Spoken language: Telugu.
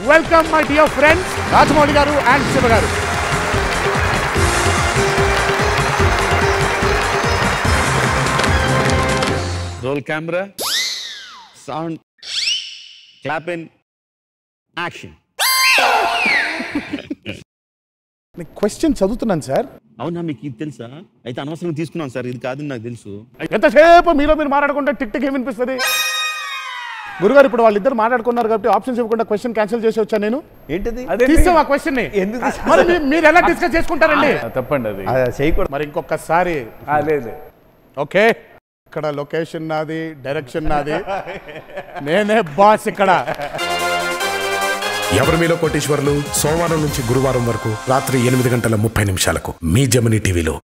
Welcome my dear friends Rajamouli garu and Shiva garu roll camera sound clap in action question చదువుతున్నాను సార్ అవునా మీకు ఇది తెలుసా అయితే అనవసరంగా తీసుకున్నాను సార్ ఇది కాదని నాకు తెలుసు ఎంతసేపు మీలో మీరు మాట్లాడుకుంటే టిక్ టిక్ ఏమనిపిస్తుంది గురుగారు ఇప్పుడు వాళ్ళిద్దరు మాట్లాడుకున్నారు కాబట్టి ఆప్షన్స్ ఇవ్వకుండా క్వశ్చన్ క్యాన్సిల్ చేసి వచ్చాను నేను ఏంటిది తీసాం ఆ క్వశ్చన్ ని ఎందుకు తీసావు? మరి మీ- మీరు ఎలా డిస్కస్ చేసుకుంటారండి తప్పండి అది ఆ, చేయకూడదు మరి ఇంకొకసారి ఆ, లేదు లేదు. ఓకే ఇక్కడ లొకేషన్ నాది డైరెక్షన్ నాది నేనే బాస్ ఇక్కడ ఎవరి మీలో కోటీశ్వర్లు సోమవారం నుంచి గురువారం వరకు రాత్రి ఎనిమిది గంటల ముప్పై నిమిషాలకు మీ జమినీ టీవీలో